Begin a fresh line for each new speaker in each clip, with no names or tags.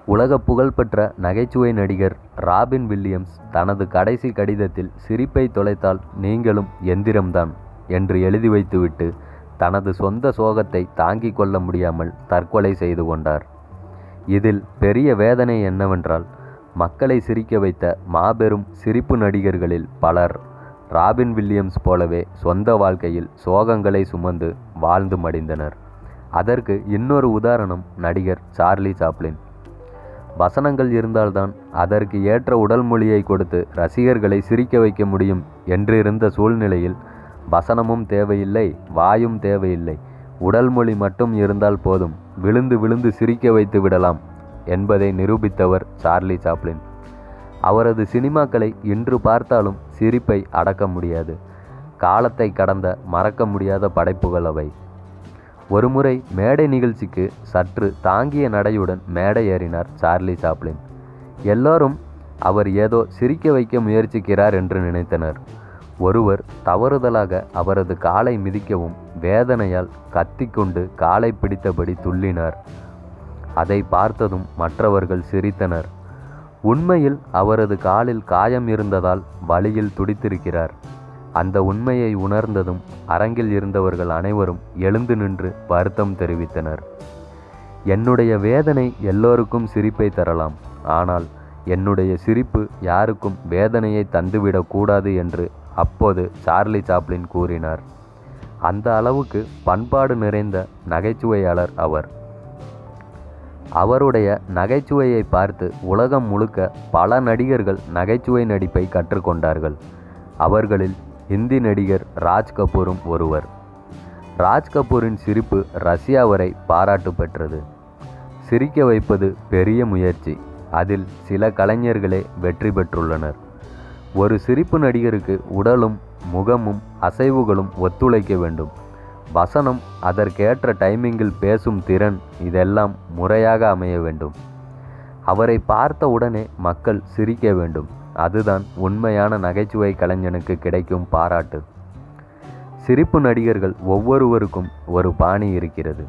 உலக புகழ்பெற்ற நகைச்சுவை நடிகர் ராபின் வில்லியம்ஸ் தனது கடைசி கடிதத்தில் சிரிப்பை தொலைத்தால் நீங்களும் எந்திரம்தான் என்று எழுதி வைத்துவிட்டு தனது சொந்த சோகத்தை தாங்கிக் கொள்ள முடியாமல் தற்கொலை செய்து கொண்டார் இதில் பெரிய வேதனை என்னவென்றால் மக்களை சிரிக்க வைத்த மாபெரும் சிரிப்பு நடிகர்களில் பலர் ராபின் வில்லியம்ஸ் போலவே சொந்த வாழ்க்கையில் சோகங்களை சுமந்து வாழ்ந்து மடிந்தனர் அதற்கு இன்னொரு உதாரணம் நடிகர் சார்லி சாப்ளின் வசனங்கள் இருந்தால்தான் அதற்கு ஏற்ற உடல் மொழியை கொடுத்து ரசிகர்களை சிரிக்க வைக்க முடியும் என்றிருந்த சூழ்நிலையில் வசனமும் தேவையில்லை வாயும் தேவையில்லை உடல் மொழி மட்டும் இருந்தால் போதும் விழுந்து விழுந்து சிரிக்க வைத்து விடலாம் என்பதை நிரூபித்தவர் சார்லி சாப்ளின் அவரது சினிமாக்களை இன்று பார்த்தாலும் சிரிப்பை அடக்க முடியாது காலத்தை கடந்த மறக்க முடியாத படைப்புகள் அவை ஒருமுறை மேடை நிகழ்ச்சிக்கு சற்று தாங்கிய நடையுடன் மேடை ஏறினார் சார்லி சாப்ளின் எல்லோரும் அவர் ஏதோ சிரிக்க வைக்க முயற்சிக்கிறார் என்று நினைத்தனர் ஒருவர் தவறுதலாக அவரது காலை மிதிக்கவும் வேதனையால் கத்திக்கொண்டு காலை பிடித்தபடி துள்ளினார் அதை பார்த்ததும் மற்றவர்கள் சிரித்தனர் உண்மையில் அவரது காலில் காயம் இருந்ததால் வலியில் துடித்திருக்கிறார் அந்த உண்மையை உணர்ந்ததும் அரங்கில் இருந்தவர்கள் அனைவரும் எழுந்து நின்று வருத்தம் தெரிவித்தனர் என்னுடைய வேதனை எல்லோருக்கும் சிரிப்பை தரலாம் ஆனால் என்னுடைய சிரிப்பு யாருக்கும் வேதனையை தந்துவிடக் கூடாது என்று அப்போது சார்லி சாப்ளின் கூறினார் அந்த அளவுக்கு பண்பாடு நிறைந்த நகைச்சுவையாளர் அவர் அவருடைய நகைச்சுவையை பார்த்து உலகம் முழுக்க பல நடிகர்கள் நகைச்சுவை நடிப்பை கற்றுக்கொண்டார்கள் அவர்களில் இந்தி நடிகர் ராஜ் கபூரும் ஒருவர் ராஜ் கபூரின் சிரிப்பு ரஷ்யா வரை பாராட்டு பெற்றது சிரிக்க வைப்பது பெரிய முயற்சி அதில் சில கலைஞர்களே வெற்றி பெற்றுள்ளனர் ஒரு சிரிப்பு நடிகருக்கு உடலும் முகமும் அசைவுகளும் ஒத்துழைக்க வேண்டும் வசனம் அதற்கேற்ற டைமிங்கில் பேசும் திறன் இதெல்லாம் முறையாக அமைய வேண்டும் அவரை பார்த்த உடனே மக்கள் சிரிக்க வேண்டும் அதுதான் உண்மையான நகைச்சுவை கலைஞனுக்கு கிடைக்கும் பாராட்டு சிரிப்பு நடிகர்கள் ஒவ்வொருவருக்கும் ஒரு பாணி இருக்கிறது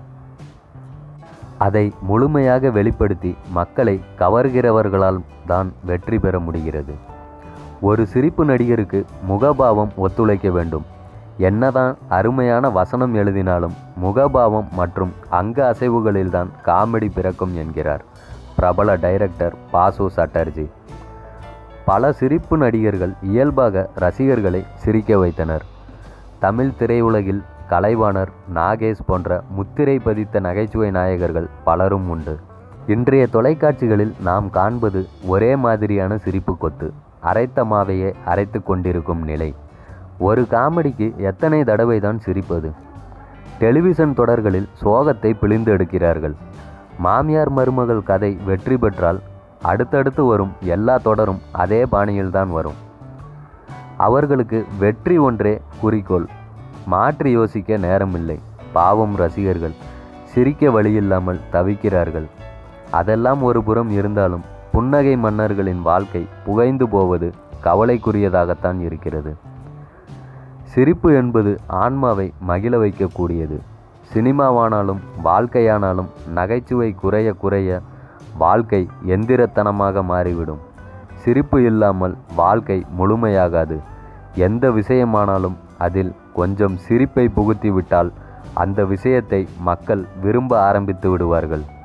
அதை முழுமையாக வெளிப்படுத்தி மக்களை கவர்கிறவர்களால் தான் வெற்றி பெற முடிகிறது ஒரு சிரிப்பு நடிகருக்கு முகபாவம் ஒத்துழைக்க வேண்டும் என்னதான் அருமையான வசனம் எழுதினாலும் முகபாவம் மற்றும் அங்க அசைவுகளில்தான் காமெடி பிறக்கும் என்கிறார் பிரபல டைரக்டர் பாசு சட்டர்ஜி பல சிரிப்பு நடிகர்கள் இயல்பாக ரசிகர்களை சிரிக்க வைத்தனர் தமிழ் திரையுலகில் கலைவாணர் நாகேஷ் போன்ற முத்திரை பதித்த நகைச்சுவை நாயகர்கள் பலரும் உண்டு இன்றைய தொலைக்காட்சிகளில் நாம் காண்பது ஒரே மாதிரியான சிரிப்பு கொத்து அரைத்த மாவையே அரைத்து கொண்டிருக்கும் நிலை ஒரு காமெடிக்கு எத்தனை தடவை தான் சிரிப்பது டெலிவிஷன் தொடர்களில் சோகத்தை பிழிந்து எடுக்கிறார்கள் மாமியார் மருமகள் கதை வெற்றி பெற்றால் அடுத்தடுத்து வரும் எல்லா தொடரும் அதே பாணியில்தான் வரும் அவர்களுக்கு வெற்றி ஒன்றே குறிக்கோள் மாற்றி யோசிக்க நேரமில்லை பாவம் ரசிகர்கள் சிரிக்க வழியில்லாமல் தவிக்கிறார்கள் அதெல்லாம் ஒரு புறம் இருந்தாலும் புன்னகை மன்னர்களின் வாழ்க்கை புகைந்து போவது கவலைக்குரியதாகத்தான் இருக்கிறது சிரிப்பு என்பது ஆன்மாவை மகிழ வைக்கக்கூடியது சினிமாவானாலும் வாழ்க்கையானாலும் நகைச்சுவை குறைய குறைய வாழ்க்கை எந்திரத்தனமாக மாறிவிடும் சிரிப்பு இல்லாமல் வாழ்க்கை முழுமையாகாது எந்த விஷயமானாலும் அதில் கொஞ்சம் சிரிப்பை புகுத்தி விட்டால் அந்த விஷயத்தை மக்கள் விரும்ப ஆரம்பித்து விடுவார்கள்